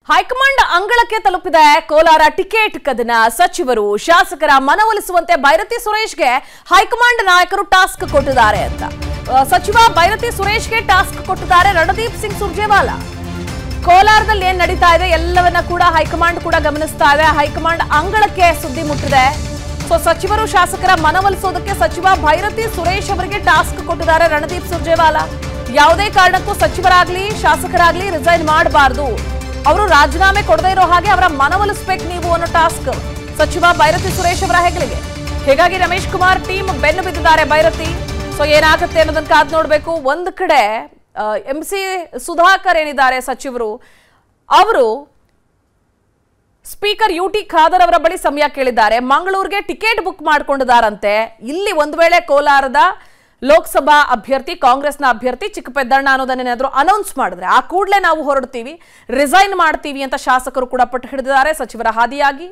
High command ಅಂಗಳಕ್ಕೆ ತಲುಪಿದೆ Kolar ticket ಕದನ ಸಚಿವರು ಶಾಸಕರ ಮನವೊಲಿಸುವಂತೆ ಬೈರತಿ ಸುರೇಶ್ಗೆ ಹೈಕಮಾಂಡ್ ನಾಯಕರು ಟಾಸ್ಕ್ ಕೊಟ್ಟಿದ್ದಾರೆ ಅಂತ ಆ, ಸಚಿವ ಬೈರತಿ ಸುರೇಶ್ಗೆ ಟಾಸ್ಕ್ ಕೊಟ್ಟಿದ್ದಾರೆ ರಣದೀಪ್ ಸಿಂಗ್ ಸುರ್ಜೇವಾಲಾ ಕೋಲಾರದಲ್ಲಿ ಏನ್ ನಡೀತಾ ಇದೆ ಎಲ್ಲವನ್ನ ಕೂಡ ಹೈಕಮಾಂಡ್ ಕೂಡ ಗಮನಿಸ್ತಾ ಇದೆ ಹೈಕಮಾಂಡ್ ಅಂಗಳಕ್ಕೆ ಸುದ್ದಿ ಮುಟ್ಟಿದೆ ಸೊ ಸಚಿವರು ಶಾಸಕರ ಮನವೊಲಿಸೋದಕ್ಕೆ ಸಚಿವ ಭೈರತಿ ಸುರೇಶ್ ಅವರಿಗೆ ಟಾಸ್ಕ್ ಕೊಟ್ಟಿದ್ದಾರೆ ರಣದೀಪ್ ಸುರ್ಜೇವಾಲಾ ಯಾವುದೇ ಕಾರಣಕ್ಕೂ ಸಚಿವರಾಗ್ಲಿ ಶಾಸಕರಾಗ್ಲಿ ರಿಸೈನ್ ಮಾಡಬಾರ್ದು ಅವರು ರಾಜೀನಾಮೆ ಕೊಡದೇ ಇರೋ ಹಾಗೆ ಅವರ ಮನವೊಲಿಸ್ಬೇಕು ನೀವು ಅನ್ನೋ ಟಾಸ್ಕ್ ಸಚಿವ ಭೈರತಿ ಸುರೇಶ್ ಅವರ ಹೆಗಲಿಗೆ ಹೀಗಾಗಿ ರಮೇಶ್ ಕುಮಾರ್ ಟೀಮ್ ಬೆನ್ನು ಬಿದ್ದಿದ್ದಾರೆ ಭೈರತಿ ಸೊ ಏನಾಗುತ್ತೆ ಅನ್ನೋದನ್ನ ಕಾದ್ ನೋಡ್ಬೇಕು ಒಂದ್ ಕಡೆ ಎಂ ಸಿ ಸುಧಾಕರ್ ಏನಿದ್ದಾರೆ ಸಚಿವರು ಅವರು ಸ್ಪೀಕರ್ ಯು ಟಿ ಖಾದರ್ ಅವರ ಬಳಿ ಸಮಯ ಕೇಳಿದ್ದಾರೆ ಮಂಗಳೂರಿಗೆ ಟಿಕೆಟ್ ಬುಕ್ ಮಾಡ್ಕೊಂಡಿದ್ದಾರಂತೆ ಇಲ್ಲಿ ಒಂದು ವೇಳೆ ಕೋಲಾರದ ಲೋಕಸಭಾ ಅಭ್ಯರ್ಥಿ ಕಾಂಗ್ರೆಸ್ನ ಅಭ್ಯರ್ಥಿ ಚಿಕ್ಕಪೆದ್ದಣ್ಣ ಅನ್ನೋದನ್ನೇನಾದ್ರೂ ಅನೌನ್ಸ್ ಮಾಡಿದ್ರೆ ಆ ಕೂಡಲೇ ನಾವು ಹೊರಡ್ತೀವಿ ರಿಸೈನ್ ಮಾಡ್ತೀವಿ ಅಂತ ಶಾಸಕರು ಕೂಡ ಪಟ್ಟು ಹಿಡಿದಿದ್ದಾರೆ ಸಚಿವರ ಹಾದಿಯಾಗಿ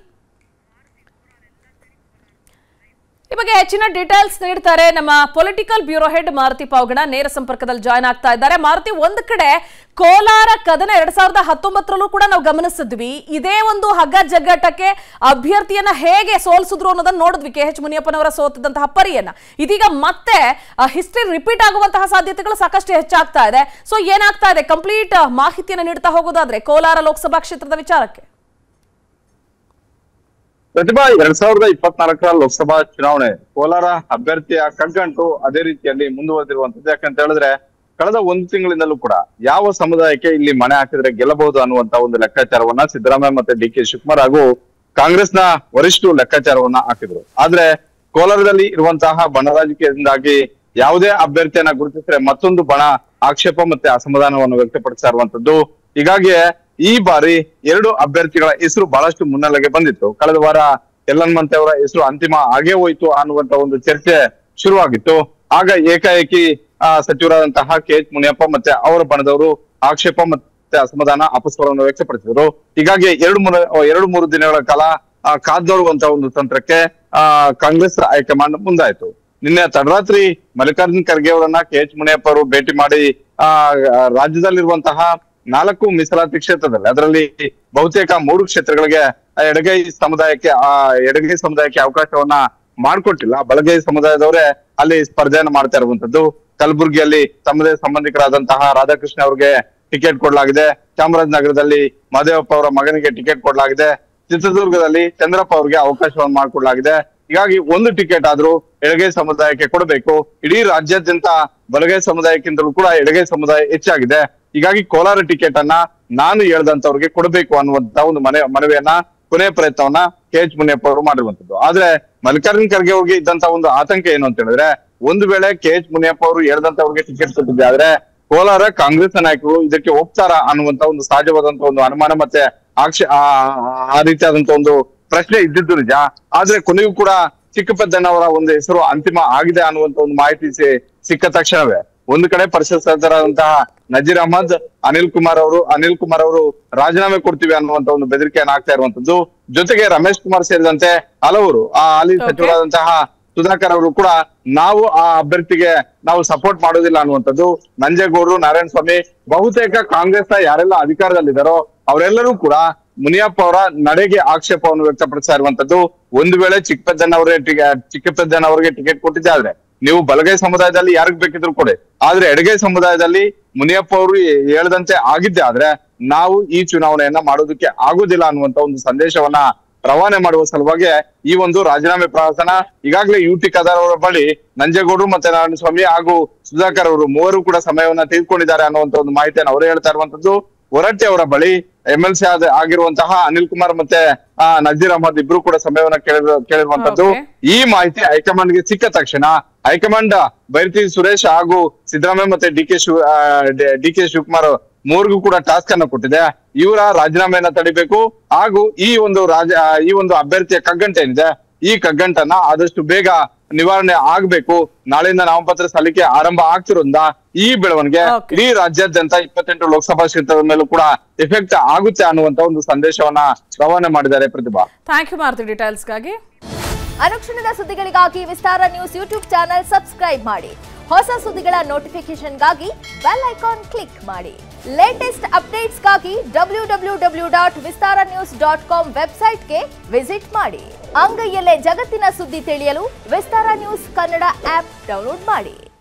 ಈ ಬಗ್ಗೆ ಹೆಚ್ಚಿನ ಡೀಟೇಲ್ಸ್ ನೀಡ್ತಾರೆ ನಮ್ಮ political bureau head Maruti Pavagana ನೇರ ಸಂಪರ್ಕದಲ್ಲಿ ಜಾಯ್ನ್ ಆಗ್ತಾ ಇದ್ದಾರೆ ಮಾರುತಿ ಒಂದ್ ಕಡೆ ಕೋಲಾರ ಕದನ ಎರಡ್ ಸಾವಿರದ ಹತ್ತೊಂಬತ್ತರಲ್ಲೂ ಕೂಡ ನಾವು ಗಮನಿಸಿದ್ವಿ ಇದೇ ಒಂದು ಹಗ್ಗ ಜಗ್ಗಾಟಕ್ಕೆ ಅಭ್ಯರ್ಥಿಯನ್ನ ಹೇಗೆ ಸೋಲಿಸಿದ್ರು ಅನ್ನೋದನ್ನ ನೋಡಿದ್ವಿ ಕೆ ಎಚ್ ಮುನಿಯಪ್ಪನವರ ಸೋತದಂತಹ ಪರಿಯನ್ನ ಇದೀಗ ಮತ್ತೆ ಹಿಸ್ಟ್ರಿ ರಿಪೀಟ್ ಆಗುವಂತಹ ಸಾಧ್ಯತೆಗಳು ಸಾಕಷ್ಟು ಹೆಚ್ಚಾಗ್ತಾ ಇದೆ ಸೊ ಏನಾಗ್ತಾ ಇದೆ ಕಂಪ್ಲೀಟ್ ಮಾಹಿತಿಯನ್ನು ನೀಡ್ತಾ ಹೋಗೋದಾದ್ರೆ ಕೋಲಾರ ಲೋಕಸಭಾ ಕ್ಷೇತ್ರದ ವಿಚಾರಕ್ಕೆ ಪ್ರತಿಭಾ ಎರಡ್ ಸಾವಿರದ ಇಪ್ಪತ್ನಾಲ್ಕರ ಲೋಕಸಭಾ ಚುನಾವಣೆ ಕೋಲಾರ ಅಭ್ಯರ್ಥಿಯ ಕಗ್ಗಂಟು ಅದೇ ರೀತಿಯಲ್ಲಿ ಮುಂದುವರೆದಿರುವಂತದ್ದು ಯಾಕಂತ ಹೇಳಿದ್ರೆ ಕಳೆದ ಒಂದು ತಿಂಗಳಿಂದಲೂ ಕೂಡ ಯಾವ ಸಮುದಾಯಕ್ಕೆ ಇಲ್ಲಿ ಮನೆ ಹಾಕಿದ್ರೆ ಗೆಲ್ಲಬಹುದು ಅನ್ನುವಂತ ಒಂದು ಲೆಕ್ಕಾಚಾರವನ್ನ ಸಿದ್ದರಾಮಯ್ಯ ಮತ್ತೆ ಡಿ ಕೆ ಶಿವಕುಮಾರ್ ಹಾಗೂ ಕಾಂಗ್ರೆಸ್ನ ವರಿಷ್ಠರು ಲೆಕ್ಕಾಚಾರವನ್ನ ಹಾಕಿದ್ರು ಆದ್ರೆ ಕೋಲಾರದಲ್ಲಿ ಇರುವಂತಹ ಬಣ ರಾಜಕೀಯದಿಂದಾಗಿ ಯಾವುದೇ ಅಭ್ಯರ್ಥಿಯನ್ನ ಗುರುತಿಸಿದ್ರೆ ಮತ್ತೊಂದು ಬಣ ಆಕ್ಷೇಪ ಮತ್ತೆ ಅಸಮಾಧಾನವನ್ನು ವ್ಯಕ್ತಪಡಿಸ್ತಾ ಇರುವಂತದ್ದು ಹೀಗಾಗಿ ಈ ಬಾರಿ ಎರಡು ಅಭ್ಯರ್ಥಿಗಳ ಹೆಸರು ಬಹಳಷ್ಟು ಮುನ್ನೆಲೆಗೆ ಬಂದಿತ್ತು ಕಳೆದ ವಾರ ಯಲ್ಲನ್ಮಂತೆ ಅವರ ಹೆಸರು ಅಂತಿಮ ಆಗೇ ಹೋಯ್ತು ಅನ್ನುವಂತ ಒಂದು ಚರ್ಚೆ ಶುರುವಾಗಿತ್ತು ಆಗ ಏಕಾಏಕಿ ಆ, ಸಚಿವರಾದಂತಹ ಕೆ ಎಚ್ ಮುನಿಯಪ್ಪ ಮತ್ತೆ ಅವರ ಬಣದವರು ಆಕ್ಷೇಪ ಮತ್ತೆ ಅಸಮಾಧಾನ ಅಪಸ್ವರವನ್ನು ವ್ಯಕ್ತಪಡಿಸಿದರು ಹೀಗಾಗಿ ಎರಡು ಮೂರು ಎರಡು ಮೂರು ದಿನಗಳ ಕಾಲ ಆ, ಕಾದ್ದೋರುವಂತ ಒಂದು ತಂತ್ರಕ್ಕೆ ಆ ಕಾಂಗ್ರೆಸ್ ಹೈಕಮಾಂಡ್ ಮುಂದಾಯ್ತು ನಿನ್ನೆ ತಡರಾತ್ರಿ ಮಲ್ಲಿಕಾರ್ಜುನ್ ಖರ್ಗೆ ಅವರನ್ನ ಕೆ ಎಚ್ ಮುನಿಯಪ್ಪ ಅವರು ಭೇಟಿ ಮಾಡಿ ಆ ರಾಜ್ಯದಲ್ಲಿರುವಂತಹ ನಾಲ್ಕು ಮೀಸಲಾತಿ ಕ್ಷೇತ್ರದಲ್ಲಿ ಅದರಲ್ಲಿ ಬಹುತೇಕ ಮೂರು ಕ್ಷೇತ್ರಗಳಿಗೆ ಆ ಎಡಗೈ ಸಮುದಾಯಕ್ಕೆ ಆ ಎಡಗೈ ಸಮುದಾಯಕ್ಕೆ ಅವಕಾಶವನ್ನ ಮಾಡ್ಕೊಟ್ಟಿಲ್ಲ ಬಲಗೈ ಸಮುದಾಯದವರೇ ಅಲ್ಲಿ ಸ್ಪರ್ಧೆಯನ್ನು ಮಾಡ್ತಾ ಇರುವಂತದ್ದು ಕಲಬುರಗಿಯಲ್ಲಿ ತಮ್ಮದೇ ಸಂಬಂಧಿಕರಾದಂತಹ ರಾಧಾಕೃಷ್ಣ ಅವರಿಗೆ ಟಿಕೆಟ್ ಕೊಡಲಾಗಿದೆ ಚಾಮರಾಜನಗರದಲ್ಲಿ ಮಹದೇವಪ್ಪ ಅವರ ಮಗನಿಗೆ ಟಿಕೆಟ್ ಕೊಡಲಾಗಿದೆ ಚಿತ್ರದುರ್ಗದಲ್ಲಿ ಚಂದ್ರಪ್ಪ ಅವರಿಗೆ ಅವಕಾಶವನ್ನು ಮಾಡಿಕೊಡಲಾಗಿದೆ ಹೀಗಾಗಿ ಒಂದು ಟಿಕೆಟ್ ಆದ್ರೂ ಎಡಗೈ ಸಮುದಾಯಕ್ಕೆ ಕೊಡಬೇಕು ಇಡೀ ರಾಜ್ಯಾದ್ಯಂತ ಬಲಗೈ ಸಮುದಾಯಕ್ಕಿಂತಲೂ ಕೂಡ ಎಡಗೈ ಸಮುದಾಯ ಹೆಚ್ಚಾಗಿದೆ ಹೀಗಾಗಿ ಕೋಲಾರ ಟಿಕೆಟ್ ಅನ್ನ ನಾನು ಹೇಳ್ದಂತವ್ರಿಗೆ ಕೊಡಬೇಕು ಅನ್ನುವಂತ ಒಂದು ಮನೆ ಮನವಿಯನ್ನ ಕೊನೆಯ ಪ್ರಯತ್ನವನ್ನ ಕೆ ಎಚ್ ಮುನಿಯಪ್ಪ ಅವರು ಮಾಡಿರುವಂತದ್ದು ಆದ್ರೆ ಮಲ್ಲಿಕಾರ್ಜುನ್ ಖರ್ಗೆ ಅವ್ರಿಗೆ ಇದ್ದಂತ ಒಂದು ಆತಂಕ ಏನು ಅಂತ ಹೇಳಿದ್ರೆ ಒಂದು ವೇಳೆ ಕೆ ಎಚ್ ಮುನಿಯಪ್ಪ ಅವರು ಹೇಳ್ದಂತವ್ರಿಗೆ ಟಿಕೆಟ್ ಕೊಟ್ಟಿದ್ದೆ ಆದ್ರೆ ಕೋಲಾರ ಕಾಂಗ್ರೆಸ್ ನಾಯಕರು ಇದಕ್ಕೆ ಒಪ್ತಾರ ಅನ್ನುವಂತ ಒಂದು ಸಹಜವಾದಂತ ಒಂದು ಅನುಮಾನ ಮತ್ತೆ ಆಕ್ಷ ಆ- ಆ ರೀತಿಯಾದಂತ ಒಂದು ಪ್ರಶ್ನೆ ಇದ್ದಿದ್ದು ನಿಜ ಆದ್ರೆ ಕೊನೆಗೂ ಕೂಡ ಚಿಕ್ಕಪೆದ್ದಣ್ಣವರ ಒಂದು ಹೆಸರು ಅಂತಿಮ ಆಗಿದೆ ಅನ್ನುವಂತ ಒಂದು ಮಾಹಿತಿ ಸಿ- ಸಿಕ್ಕ ತಕ್ಷಣವೇ ಒಂದು ಕಡೆ ಪರಿಷತ್ ಸದಸ್ಯರಾದಂತಹ ನಜೀರ್ ಅಹಮದ್ ಅನಿಲ್ ಕುಮಾರ್ ಅವರು ಅನಿಲ್ ಕುಮಾರ್ ಅವರು ರಾಜೀನಾಮೆ ಕೊಡ್ತೀವಿ ಅನ್ನುವಂತ ಒಂದು ಬೆದರಿಕೆಯನ್ನು ಹಾಕ್ತಾ ಇರುವಂತದ್ದು ಜೊತೆಗೆ ರಮೇಶ್ ಕುಮಾರ್ ಸೇರಿದಂತೆ ಹಲವರು ಆ ಹಾಲಿ Okay. ಸಚಿವರಾದಂತಹ ಸುಧಾಕರ್ ಅವರು ಕೂಡ ನಾವು ಆ ಅಭ್ಯರ್ಥಿಗೆ ನಾವು ಸಪೋರ್ಟ್ ಮಾಡೋದಿಲ್ಲ ಅನ್ನುವಂಥದ್ದು ನಂಜೇಗೌಡರು ನಾರಾಯಣ ಸ್ವಾಮಿ ಬಹುತೇಕ ಕಾಂಗ್ರೆಸ್ ಯಾರೆಲ್ಲ ಅಧಿಕಾರದಲ್ಲಿದ್ದಾರೋ ಅವರೆಲ್ಲರೂ ಕೂಡ ಮುನಿಯಪ್ಪ ಅವರ ನಡೆಗೆ ಆಕ್ಷೇಪವನ್ನು ವ್ಯಕ್ತಪಡಿಸ್ತಾ ಇರುವಂತದ್ದು ಒಂದು ವೇಳೆ ಚಿಕ್ಕಪೆದ್ದಣ್ಣ ಅವರೇ ಚಿಕ್ಕಪೆದ್ದಣ್ಣ ಅವರಿಗೆ ಟಿಕೆಟ್ ಕೊಟ್ಟಿದ್ದೆ ಆದ್ರೆ ನೀವು ಬಲಗೈ ಸಮುದಾಯದಲ್ಲಿ ಯಾರಿಗ್ ಬೇಕಿದ್ರು ಕೊಡಿ ಆದ್ರೆ ಎಡಗೈ ಸಮುದಾಯದಲ್ಲಿ ಮುನಿಯಪ್ಪ ಅವರು ಹೇಳ್ದಂತೆ ಆಗಿದ್ದೆ ಆದ್ರೆ ನಾವು ಈ ಚುನಾವಣೆಯನ್ನ ಮಾಡೋದಕ್ಕೆ ಆಗೋದಿಲ್ಲ ಅನ್ನುವಂತ ಒಂದು ಸಂದೇಶವನ್ನ ರವಾನೆ ಮಾಡುವ ಸಲುವಾಗಿ ಈ ಒಂದು ರಾಜೀನಾಮೆ ಪ್ರವಾಸನ ಈಗಾಗಲೇ ಯು ಟಿ ಖಾದರ್ ಅವರ ಬಳಿ ನಂಜೇಗೌಡರು ಮತ್ತೆ ನಾರಾಯಣ ಸ್ವಾಮಿ ಹಾಗೂ ಸುಧಾಕರ್ ಅವರು ಮೂವರು ಕೂಡ ಸಮಯವನ್ನ ತೆಗೆದುಕೊಂಡಿದ್ದಾರೆ ಅನ್ನುವಂತ ಒಂದು ಮಾಹಿತಿಯನ್ನು ಅವರು ಹೇಳ್ತಾ ಇರುವಂತದ್ದು ಹೊರಟ್ಟಿ ಅವರ ಬಳಿ ಎಂ ಎಲ್ ಸಿ ಆದ ಆಗಿರುವಂತಹ ಅನಿಲ್ ಕುಮಾರ್ ಮತ್ತೆ ಆ ನಜೀರ್ ಅಹಮದ್ ಇಬ್ರು ಕೂಡ ಸಮಯವನ್ನ ಕೇಳಿರ ಕೇಳಿರುವಂತದ್ದು Okay. ಈ ಮಾಹಿತಿ ಹೈಕಮಾಂಡ್ ಗೆ ಸಿಕ್ಕ ತಕ್ಷಣ ಹೈಕಮಾಂಡ್ ಬೈರತಿ ಸುರೇಶ್ ಹಾಗೂ ಸಿದ್ದರಾಮಯ್ಯ ಮತ್ತೆ D K Shiva D K Shivakumar ಮೂರ್ಗೂ ಕೂಡ ಟಾಸ್ಕ್ ಅನ್ನ ಕೊಟ್ಟಿದೆ ಇವರ ರಾಜೀನಾಮೆಯನ್ನ ತಡಿಬೇಕು ಹಾಗೂ ಈ ಒಂದು ರಾಜ ಆ, ಈ ಒಂದು ಅಭ್ಯರ್ಥಿಯ ಕಗ್ಗಂಟ ಏನಿದೆ ಈ ಕಗ್ಗಂಟನ್ನ ಆದಷ್ಟು ಬೇಗ ನಿವಾರಣೆ ಆಗ್ಬೇಕು ನಾಳೆಯಿಂದ ನಾಮಪತ್ರ ಸಲ್ಲಿಕೆ ಆರಂಭ ಆಗ್ತಿರೋದ್ರಿಂದ ಈ ಬೆಳವಣಿಗೆ Okay. ಇಡೀ ರಾಜ್ಯಾದ್ಯಂತ ಇಪ್ಪತ್ತೆಂಟು ಲೋಕಸಭಾ ಕ್ಷೇತ್ರದ ಮೇಲೂ ಕೂಡ ಎಫೆಕ್ಟ್ ಆಗುತ್ತೆ ಅನ್ನುವಂತ ಒಂದು ಸಂದೇಶವನ್ನ ರವಾನೆ ಮಾಡಿದ್ದಾರೆ ಪ್ರತಿಭಾ ಥ್ಯಾಂಕ್ ಯು ಮಾರುತಿ ಡೀಟೇಲ್ಸ್ಗಾಗಿ ಅನುಕ್ಷಣದ ಸುದ್ದಿಗಳಿಗಾಗಿ Vistara news YouTube channel subscribe ಮಾಡಿ ಹೊಸ ಸುದ್ದಿಗಳ ನೋಟಿಫಿಕೇಶನ್ಗಾಗಿ ಬೆಲ್ ಐಕಾನ್ ಕ್ಲಿಕ್ ಮಾಡಿ ಲೇಟೆಸ್ಟ್ ಅಪ್ಡೇಟ್ಸ್ಗಾಗಿ W W W dot Vistara news dot com ವೆಬ್ಸೈಟ್ಗೆ ವಿಸಿಟ್ ಮಾಡಿ ಅಂಗೈಯಲ್ಲೇ ಜಗತ್ತಿನ ಸುದ್ದಿ ತಿಳಿಯಲು Vistara news Kannada app download ಮಾಡಿ